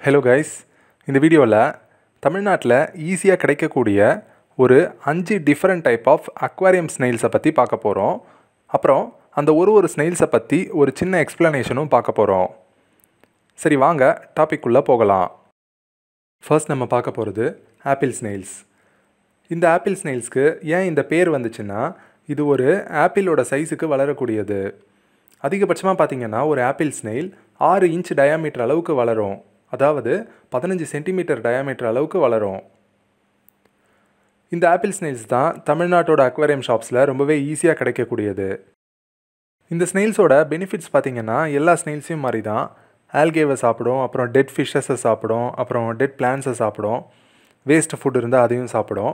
hello guys இந்த வீடியோவில் தமிழ்நாட்டில் ஈஸியாக கிடைக்கக்கூடிய ஒரு அஞ்சு டிஃப்ரெண்ட் டைப் ஆஃப் அக்வாரியம் ஸ்னெயில்ஸை பற்றி பார்க்க போகிறோம் அப்புறம் அந்த ஒரு ஒரு ஸ்னெயில்ஸை பற்றி ஒரு சின்ன எக்ஸ்ப்ளனேஷனும் பார்க்க போகிறோம் சரி வாங்க டாபிக் உள்ளே போகலாம் ஃபர்ஸ்ட் நம்ம பார்க்க போகிறது ஆப்பிள் ஸ்னெயில்ஸ் இந்த ஆப்பிள் ஸ்னெயில்ஸ்க்கு ஏன் இந்த பேர் வந்துச்சுன்னா இது ஒரு ஆப்பிளோட சைஸுக்கு வளரக்கூடியது அதிகபட்சமாக பார்த்தீங்கன்னா ஒரு ஆப்பிள் ஸ்னெயில் ஆறு இன்ச் டயாமீட்டர் அளவுக்கு வளரும் அதாவது பதினஞ்சு சென்டிமீட்டர் டயாமீட்டர் அளவுக்கு வளரும் இந்த ஆப்பிள் ஸ்னெயில்ஸ் தான் தமிழ்நாட்டோட அக்வாரியம் ஷாப்ஸில் ரொம்பவே ஈஸியாக கிடைக்கக்கூடியது இந்த ஸ்னெயில்ஸோட பெனிஃபிட்ஸ் பார்த்தீங்கன்னா எல்லா ஸ்னெயில்ஸையும் மாதிரி தான் ஆல்கேவை சாப்பிடும் அப்புறம் டெட் ஃபிஷ்ஷஸை சாப்பிடும் அப்புறம் டெட் பிளான்ஸை சாப்பிடும் வேஸ்ட் ஃபுட் இருந்தால் அதையும் சாப்பிடும்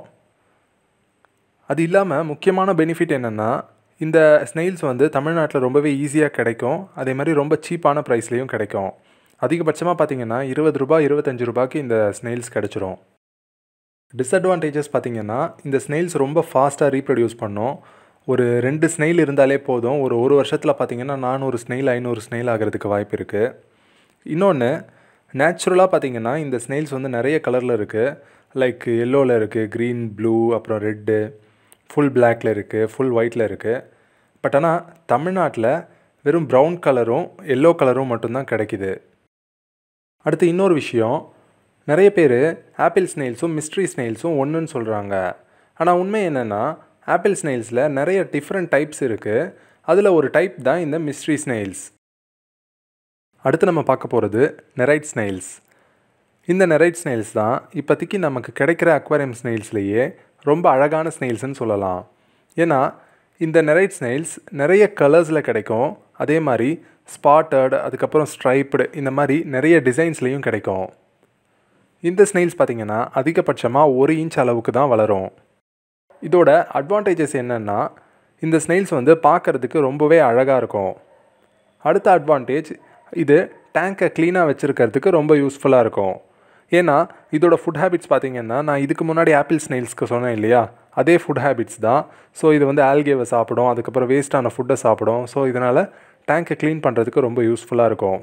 அது இல்லாமல் முக்கியமான பெனிஃபிட் என்னென்னா இந்த ஸ்னெயில்ஸ் வந்து தமிழ்நாட்டில் ரொம்பவே ஈஸியாக கிடைக்கும் அதே மாதிரி ரொம்ப சீப்பான ப்ரைஸ்லேயும் கிடைக்கும் அதிகபட்சமாக பார்த்தீங்கன்னா இருபது ரூபாய் இருபத்தஞ்சு ரூபாய்க்கு இந்த ஸ்னெயில்ஸ் கிடச்சிரும் டிஸ்அட்வான்டேஜஸ் பார்த்தீங்கன்னா இந்த ஸ்னெயில்ஸ் ரொம்ப ஃபாஸ்ட்டாக ரீப்ரொடியூஸ் பண்ணும் ஒரு ரெண்டு ஸ்னெயில் இருந்தாலே போதும் ஒரு ஒரு வருஷத்தில் பார்த்தீங்கன்னா நானூறு ஸ்னெயில் ஐநூறு ஸ்னெயில் ஆகிறதுக்கு வாய்ப்பு இருக்குது இன்னொன்று நேச்சுரலாக பார்த்தீங்கன்னா இந்த ஸ்னெயில்ஸ் வந்து நிறைய கலரில் இருக்குது லைக் எல்லோவில் இருக்குது க்ரீன் ப்ளூ அப்புறம் ரெட்டு ஃபுல் பிளாக்ல இருக்குது ஃபுல் ஒயிட்டில் இருக்குது பட் ஆனால் தமிழ்நாட்டில் வெறும் ப்ரௌன் கலரும் எல்லோ கலரும் மட்டும்தான் கிடைக்கிது அடுத்து இன்னொரு விஷயம் நிறைய பேர் ஆப்பிள் ஸ்னெயில்ஸும் மிஸ்ட்ரி ஸ்னெயில்ஸும் ஒன்றுன்னு சொல்கிறாங்க ஆனால் உண்மை என்னென்னா ஆப்பிள் ஸ்னெயில்ஸில் நிறைய டிஃப்ரெண்ட் டைப்ஸ் இருக்குது அதில் ஒரு டைப் தான் இந்த மிஸ்ட்ரி ஸ்னெயில்ஸ் அடுத்து நம்ம பார்க்க போகிறது நெரைட் ஸ்னெயில்ஸ் இந்த நெரைட் ஸ்னெயில்ஸ் தான் இப்போதைக்கு நமக்கு கிடைக்கிற அக்வாரியம் ஸ்னெயில்ஸ்லேயே ரொம்ப அழகான ஸ்னெயில்ஸ்னு சொல்லலாம் ஏன்னா இந்த நெரைட் ஸ்னெயில்ஸ் நிறைய கலர்ஸில் கிடைக்கும் அதே மாதிரி ஸ்பாட்டட் அதுக்கப்புறம் ஸ்ட்ரைப்டு இந்த மாதிரி நிறைய டிசைன்ஸ்லேயும் கிடைக்கும் இந்த ஸ்னெயில்ஸ் பார்த்திங்கன்னா அதிகபட்சமாக ஒரு இன்ச் அளவுக்கு தான் வளரும் இதோட அட்வான்டேஜஸ் என்னென்னா இந்த ஸ்னெயில்ஸ் வந்து பார்க்குறதுக்கு ரொம்பவே அழகாக இருக்கும் அடுத்த அட்வான்டேஜ் இது டேங்கை க்ளீனாக வச்சுருக்கிறதுக்கு ரொம்ப யூஸ்ஃபுல்லாக இருக்கும் ஏன்னா இதோட ஃபுட் ஹேபிட்ஸ் பார்த்திங்கன்னா நான் இதுக்கு முன்னாடி ஆப்பிள் ஸ்னெயில்ஸ்க்கு சொன்னேன் இல்லையா அதே ஃபுட் ஹேபிட்ஸ் தான் ஸோ இது வந்து ஆல்கேவை சாப்பிடும் அதுக்கப்புறம் வேஸ்ட்டான ஃபுட்டை சாப்பிடும் ஸோ இதனால் டேங்கை க்ளீன் பண்ணுறதுக்கு ரொம்ப யூஸ்ஃபுல்லாக இருக்கும்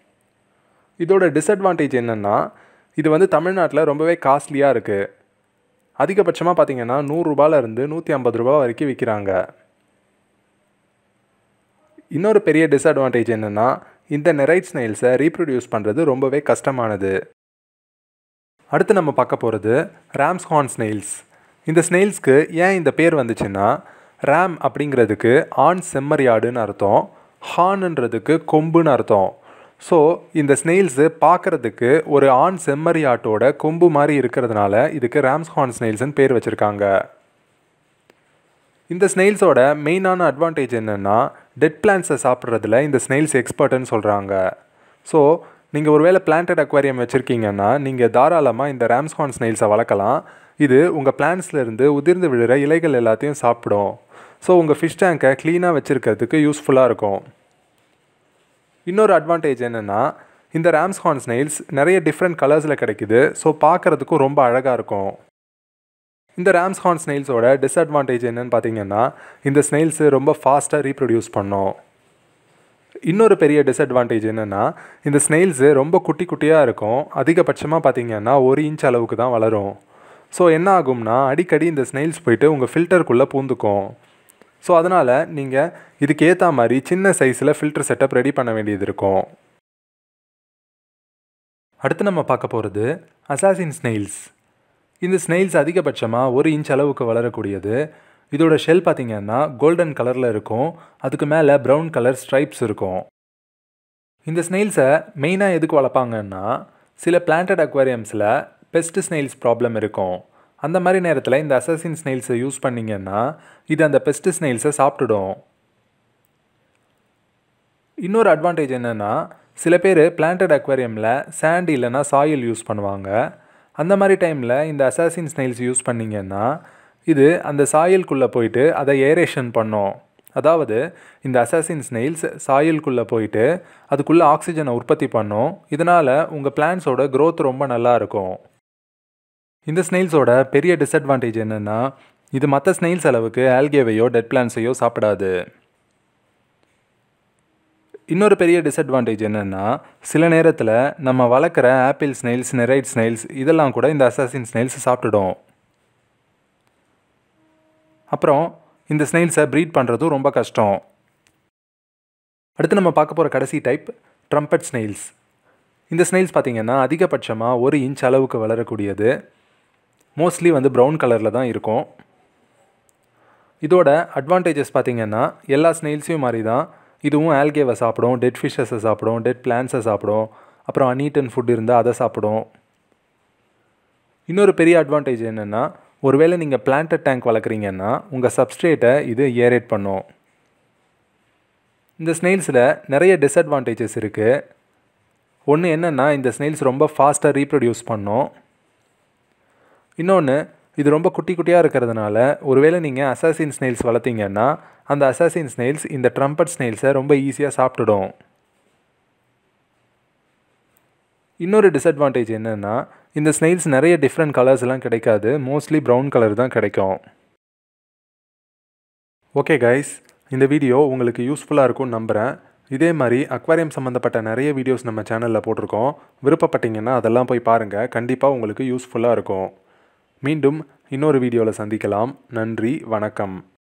இதோட டிஸ்அட்வான்டேஜ் என்னென்னா இது வந்து தமிழ்நாட்டில் ரொம்பவே காஸ்ட்லியாக இருக்குது அதிகபட்சமாக பார்த்தீங்கன்னா நூறுரூபாலேருந்து நூற்றி ஐம்பது ரூபா வரைக்கும் விற்கிறாங்க இன்னொரு பெரிய டிஸ்அட்வான்டேஜ் என்னென்னா இந்த நெரைட் ஸ்னெயில்ஸை ரீப்ரொடியூஸ் பண்ணுறது ரொம்பவே கஷ்டமானது அடுத்து நம்ம பார்க்க போகிறது ரேம்ஸ்ஹார்ன் ஸ்னெயில்ஸ் இந்த ஸ்னெயில்ஸ்க்கு ஏன் இந்த பேர் வந்துச்சுன்னா ரேம் அப்படிங்கிறதுக்கு ஆண் செம்மறியாடுன்னு அர்த்தம் ஹான்ன்றதுக்கு கொம்புன்னு அர்த்தம் ஸோ இந்த ஸ்னெயில்ஸு பார்க்குறதுக்கு ஒரு ஆண் செம்மறியாட்டோட கொம்பு மாதிரி இருக்கிறதுனால இதுக்கு ரேம்ஸ்ஹார்ன் ஸ்னெயில்ஸ்னு பேர் வச்சுருக்காங்க இந்த ஸ்னெயில்ஸோட மெயினான அட்வான்டேஜ் என்னென்னா டெட் பிளான்ஸை சாப்பிட்றதுல இந்த ஸ்னெயில்ஸ் எக்ஸ்பர்ட்டுன்னு சொல்கிறாங்க ஸோ நீங்கள் ஒருவேளை பிளான்டட் அக்வாரியம் வச்சுருக்கீங்கன்னா நீங்கள் தாராளமாக இந்த ரேம்ஸ்ஹார்ன் ஸ்னெயில்ஸை வளர்க்கலாம் இது உங்கள் பிளான்ஸ்லேருந்து உதிர்ந்து விழுற இலைகள் எல்லாத்தையும் சாப்பிடும் ஸோ உங்கள் ஃபிஷ் டேங்கை க்ளீனாக வச்சுருக்கிறதுக்கு யூஸ்ஃபுல்லாக இருக்கும் இன்னொரு அட்வான்டேஜ் என்னென்னா இந்த ரேம்ஸ்ஹார்ன் ஸ்னெயில்ஸ் நிறைய டிஃப்ரெண்ட் கலர்ஸில் கிடைக்குது ஸோ பார்க்குறதுக்கும் ரொம்ப அழகாக இருக்கும் இந்த ரேம்ஸ்ஹார்ன் ஸ்னெயில்ஸோட டிஸ்அட்வான்டேஜ் என்னன்னு பார்த்தீங்கன்னா இந்த ஸ்னெயில்ஸு ரொம்ப ஃபாஸ்ட்டாக ரீப்ரொடியூஸ் பண்ணும் இன்னொரு பெரிய டிஸ்அட்வான்டேஜ் என்னென்னா இந்த ஸ்னெயில்ஸு ரொம்ப குட்டி குட்டியாக இருக்கும் அதிகபட்சமாக பார்த்தீங்கன்னா ஒரு இன்ச் அளவுக்கு தான் வளரும் ஸோ என்ன ஆகும்னா அடிக்கடி இந்த ஸ்னெயில்ஸ் போயிட்டு உங்கள் ஃபில்டருக்குள்ளே பூந்துக்கும் ஸோ அதனால் நீங்கள் இதுக்கு ஏற்ற மாதிரி சின்ன சைஸில் ஃபில்டர் செட்டப் ரெடி பண்ண வேண்டியது இருக்கும் அடுத்து நம்ம பார்க்க போகிறது அசாசின் ஸ்னெயில்ஸ் இந்த ஸ்னெயில்ஸ் அதிகபட்சமாக ஒரு இன்ச் அளவுக்கு வளரக்கூடியது இதோட ஷெல் பார்த்திங்கன்னா கோல்டன் கலரில் இருக்கும் அதுக்கு மேலே ப்ரௌன் கலர் ஸ்ட்ரைப்ஸ் இருக்கும் இந்த ஸ்னெயில்ஸை மெயினாக எதுக்கு வளர்ப்பாங்கன்னா சில பிளான்டட் அக்வாரியம்ஸில் பெஸ்ட் ஸ்னெயில்ஸ் ப்ராப்ளம் இருக்கும் அந்த மாதிரி நேரத்தில் இந்த அசசின் ஸ்னெயில்ஸை யூஸ் பண்ணிங்கன்னா இது அந்த பெஸ்ட் ஸ்னெயில்ஸை சாப்பிட்டுடும் இன்னொரு அட்வான்டேஜ் என்னென்னா சில பேர் பிளான்டட் அக்வாரியமில் சாண்ட் இல்லைன்னா சாயில் யூஸ் பண்ணுவாங்க அந்த மாதிரி டைமில் இந்த அசாசின் ஸ்னெயில்ஸ் யூஸ் பண்ணிங்கன்னா இது அந்த சாயலுக்குள்ளே போயிட்டு அதை ஏரேஷன் பண்ணும் அதாவது இந்த அசாசின் ஸ்னெயில்ஸ் சாயலுக்குள்ளே போயிட்டு அதுக்குள்ளே ஆக்சிஜனை உற்பத்தி பண்ணும் இதனால் உங்கள் பிளான்ஸோட க்ரோத் ரொம்ப நல்லா இருக்கும் இந்த ஸ்னெயில்ஸோட பெரிய டிஸ்அட்வான்டேஜ் என்னென்னா இது மற்ற ஸ்னெயில்ஸ் அளவுக்கு ஆல்கேவையோ டெட் பிளான்ஸையோ சாப்பிடாது இன்னொரு பெரிய டிஸ்அட்வான்டேஜ் என்னென்னா சில நேரத்தில் நம்ம வளர்க்குற ஆப்பிள் ஸ்னைல்ஸ் நெரைட் ஸ்னைல்ஸ் இதெல்லாம் கூட இந்த அசாசின் ஸ்னைல்ஸ் சாப்பிட்டுடும் அப்புறம் இந்த ஸ்னைல்ஸை ப்ரீட் பண்ணுறதும் ரொம்ப கஷ்டம் அடுத்து நம்ம பார்க்க போகிற கடைசி டைப் ட்ரம்பட் ஸ்னைல்ஸ் இந்த ஸ்னைல்ஸ் பார்த்திங்கன்னா அதிகபட்சமாக ஒரு இன்ச் அளவுக்கு வளரக்கூடியது மோஸ்ட்லி வந்து ப்ரௌன் கலரில் தான் இருக்கும் இதோட அட்வான்டேஜஸ் பார்த்திங்கன்னா எல்லா ஸ்னெயில்ஸையும் மாதிரி தான் இதுவும் ஆல்கேவை சாப்பிடும் டெட் ஃபிஷ்ஷஸை சாப்பிடும் டெட் பிளான்ஸை சாப்பிடும் அப்புறம் அன்ஈட்டன் ஃபுட் இருந்தால் அதை சாப்பிடும் இன்னொரு பெரிய அட்வான்டேஜ் என்னென்னா ஒருவேளை நீங்கள் பிளான்டட் டேங்க் வளர்க்குறீங்கன்னா உங்கள் சப்ஸ்ட்ரேட்டை இது ஏரேட் பண்ணும் இந்த ஸ்னெயில்ஸில் நிறைய டிஸ்அட்வான்டேஜஸ் இருக்குது ஒன்று என்னென்னா இந்த ஸ்னெயில்ஸ் ரொம்ப ஃபாஸ்ட்டாக ரீப்ரொடியூஸ் பண்ணும் இன்னொன்று இது ரொம்ப குட்டி குட்டியாக இருக்கிறதுனால ஒருவேளை நீங்கள் அசாசின் ஸ்னெயில்ஸ் வளர்த்தீங்கன்னா அந்த அசாசின் ஸ்னெயில்ஸ் இந்த ட்ரம்பட் ஸ்னெயில்ஸை ரொம்ப ஈஸியாக சாப்பிட்டுடும் இன்னொரு டிஸ்அட்வான்டேஜ் என்னென்னா இந்த ஸ்னெயில்ஸ் நிறைய டிஃப்ரெண்ட் கலர்ஸ்லாம் கிடைக்காது மோஸ்ட்லி ப்ரௌன் கலர் தான் கிடைக்கும் ஓகே கைஸ் இந்த வீடியோ உங்களுக்கு யூஸ்ஃபுல்லாக இருக்கும்னு நம்புகிறேன் இதே மாதிரி அக்வாரியம் சம்மந்தப்பட்ட நிறைய வீடியோஸ் நம்ம சேனலில் போட்டிருக்கோம் விருப்பப்பட்டீங்கன்னா அதெல்லாம் போய் பாருங்கள் கண்டிப்பாக உங்களுக்கு யூஸ்ஃபுல்லாக இருக்கும் மீண்டும் இன்னொரு வீடியோவில் சந்திக்கலாம் நன்றி வணக்கம்